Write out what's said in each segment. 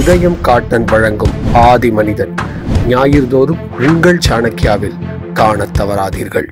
உதயம் காட்டன் வழங்கும் ஆதி மனிதன் ஞாயிறுதோறும் உங்கள் சாணக்கியாவில் காணத் தவறாதீர்கள்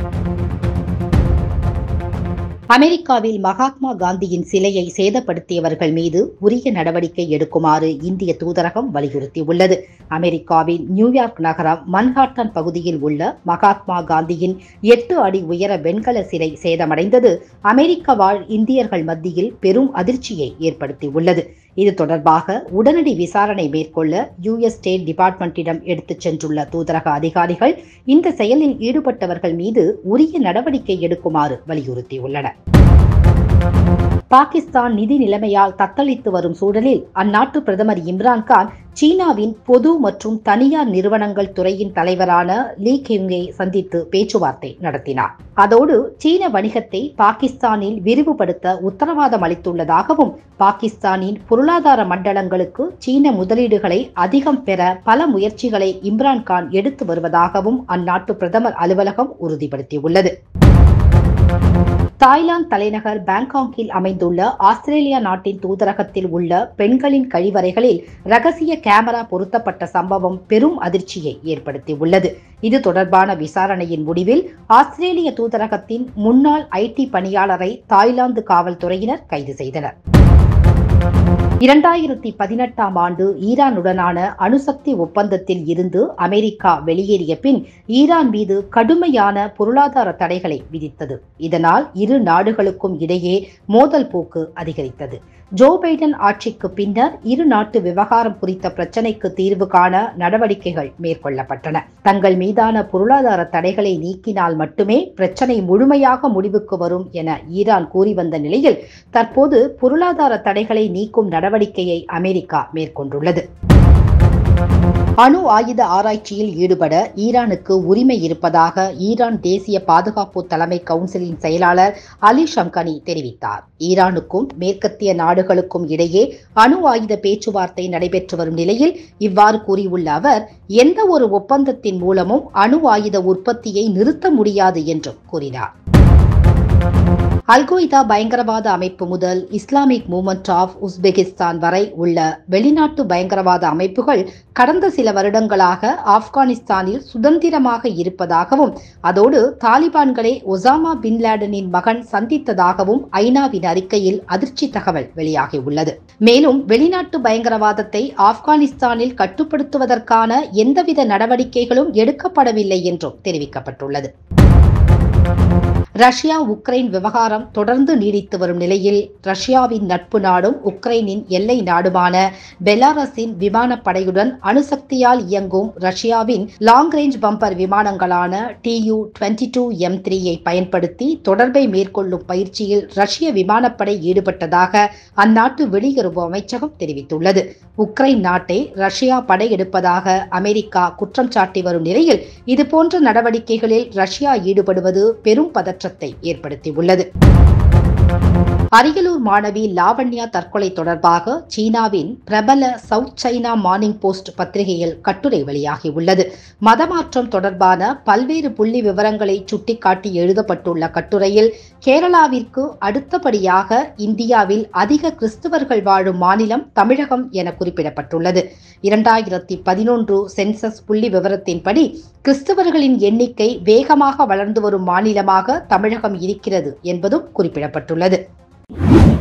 அமெரிக்காவில் மகாத்மா காந்தியின் சிலையை சேதப்படுத்தியவர்கள் மீது உரிய நடவடிக்கை எடுக்குமாறு இந்திய தூதரகம் வலியுறுத்தியுள்ளது அமெரிக்காவின் நியூயார்க் நகரம் மன்ஹாட்டன் பகுதியில் உள்ள மகாத்மா காந்தியின் எட்டு அடி உயர வெண்கல சிலை சேதமடைந்தது அமெரிக்க வாழ் இந்தியர்கள் மத்தியில் பெரும் அதிர்ச்சியை ஏற்படுத்தியுள்ளது இது தொடர்பாக உடனடி விசாரணை மேற்கொள்ள யுஎஸ் ஸ்டேட் டிபார்ட்மெண்ட்டிடம் எடுத்துச் சென்றுள்ள தூதரக அதிகாரிகள் இந்த செயலில் ஈடுபட்டவர்கள் மீது உரிய நடவடிக்கை எடுக்குமாறு வலியுறுத்தியுள்ளனர் பாகிஸ்தான் நிதி நிலைமையால் தத்தளித்து வரும் சூழலில் அந்நாட்டு பிரதமர் இம்ரான்கான் சீனாவின் பொது மற்றும் தனியார் நிறுவனங்கள் துறையின் தலைவரான லீ கியூங்கை சந்தித்து பேச்சுவார்த்தை நடத்தினார் அதோடு சீன வணிகத்தை பாகிஸ்தானில் விரிவுபடுத்த உத்தரவாதம் அளித்துள்ளதாகவும் பாகிஸ்தானின் பொருளாதார மண்டலங்களுக்கு சீன முதலீடுகளை அதிகம் பெற பல முயற்சிகளை இம்ரான்கான் எடுத்து வருவதாகவும் அந்நாட்டு பிரதமர் அலுவலகம் உறுதிப்படுத்தியுள்ளது தாய்லாந்து தலைநகர் பாங்காக்கில் அமைந்துள்ள ஆஸ்திரேலியா நாட்டின் தூதரகத்தில் உள்ள பெண்களின் கழிவறைகளில் ரகசிய கேமரா பொருத்தப்பட்ட சம்பவம் பெரும் அதிர்ச்சியை ஏற்படுத்தியுள்ளது இது தொடர்பான விசாரணையின் முடிவில் ஆஸ்திரேலிய தூதரகத்தின் முன்னாள் ஐடி பணியாளரை தாய்லாந்து காவல்துறையினர் கைது செய்தனர் இரண்டாயிரத்தி பதினெட்டாம் ஆண்டு ஈரானுடனான அணுசக்தி ஒப்பந்தத்தில் இருந்து அமெரிக்கா வெளியேறிய பின் ஈரான் மீது கடுமையான பொருளாதார தடைகளை விதித்தது இதனால் இரு நாடுகளுக்கும் இடையே மோதல் போக்கு அதிகரித்தது ஜோ பைடன் ஆட்சிக்கு பின்னர் இரு நாட்டு விவகாரம் குறித்த பிரச்சினைக்கு தீர்வு காண நடவடிக்கைகள் மேற்கொள்ளப்பட்டன தங்கள் மீதான பொருளாதார தடைகளை நீக்கினால் மட்டுமே பிரச்சினை முழுமையாக முடிவுக்கு வரும் என ஈரான் கூறி வந்த நிலையில் தற்போது பொருளாதார தடைகளை நீக்கும் நடவடிக்கையை அமெரிக்கா மேற்கொண்டுள்ளது அணு ஆயுத ஆராய்ச்சியில் ஈடுபட ஈரானுக்கு உரிமை இருப்பதாக ஈரான் தேசிய பாதுகாப்பு தலைமை கவுன்சிலின் செயலாளர் அலி ஷம்கனி தெரிவித்தார் ஈரானுக்கும் மேற்கத்திய நாடுகளுக்கும் இடையே அணு ஆயுத பேச்சுவார்த்தை நடைபெற்று வரும் நிலையில் இவ்வாறு கூறியுள்ள அவர் எந்த ஒரு ஒப்பந்தத்தின் மூலமும் அணு ஆயுத உற்பத்தியை நிறுத்த முடியாது என்றும் கூறினார் அல்கொய்தா பயங்கரவாத அமைப்பு முதல் இஸ்லாமிக் மூமெண்ட் ஆஃப் உஸ்பெகிஸ்தான் வரை உள்ள வெளிநாட்டு பயங்கரவாத அமைப்புகள் கடந்த சில வருடங்களாக ஆப்கானிஸ்தானில் சுதந்திரமாக இருப்பதாகவும் அதோடு தாலிபான்களை ஒசாமா பின் லேடனின் மகன் சந்தித்ததாகவும் ஐநாவின் அறிக்கையில் அதிர்ச்சி தகவல் வெளியாகியுள்ளது மேலும் வெளிநாட்டு பயங்கரவாதத்தை ஆப்கானிஸ்தானில் கட்டுப்படுத்துவதற்கான எந்தவித நடவடிக்கைகளும் எடுக்கப்படவில்லை என்றும் தெரிவிக்கப்பட்டுள்ளது ரஷ்யா உக்ரைன் விவகாரம் தொடர்ந்து நீடித்து வரும் நிலையில் ரஷ்யாவின் நட்பு நாடும் உக்ரைனின் எல்லை நாடுமான பெலாரஸின் விமானப்படையுடன் அணுசக்தியால் இயங்கும் ரஷ்யாவின் லாங் ரேஞ்ச் பம்பர் விமானங்களான டியூ டுவெண்ட்டி டூ எம் த்ரீயை பயன்படுத்தி தொடர்பை மேற்கொள்ளும் பயிற்சியில் ரஷ்ய விமானப்படை ஈடுபட்டதாக அந்நாட்டு வெளியுறவு அமைச்சகம் தெரிவித்துள்ளது உக்ரைன் நாட்டை ரஷ்யா படையெடுப்பதாக அமெரிக்கா குற்றம் சாட்டி வரும் நிலையில் இதுபோன்ற நடவடிக்கைகளில் ரஷ்யா ஈடுபடுவது பெரும் பதற்றத்தை ஏற்படுத்தியுள்ளது அரியலூர் மாணவி லாவண்யா தற்கொலை தொடர்பாக சீனாவின் பிரபல சவுத் சைனா மார்னிங் போஸ்ட் பத்திரிகையில் கட்டுரை வெளியாகியுள்ளது மதமாற்றம் தொடர்பான பல்வேறு புள்ளி விவரங்களை சுட்டிக்காட்டி எழுதப்பட்டுள்ள கட்டுரையில் கேரளாவிற்கு அடுத்தபடியாக இந்தியாவில் அதிக கிறிஸ்தவர்கள் வாழும் மாநிலம் தமிழகம் என குறிப்பிடப்பட்டுள்ளது இரண்டாயிரத்தி பதினொன்று சென்சஸ் புள்ளி விவரத்தின்படி கிறிஸ்தவர்களின் எண்ணிக்கை வேகமாக வளர்ந்து வரும் மாநிலமாக தமிழகம் இருக்கிறது என்பதும் குறிப்பிடப்பட்டுள்ளது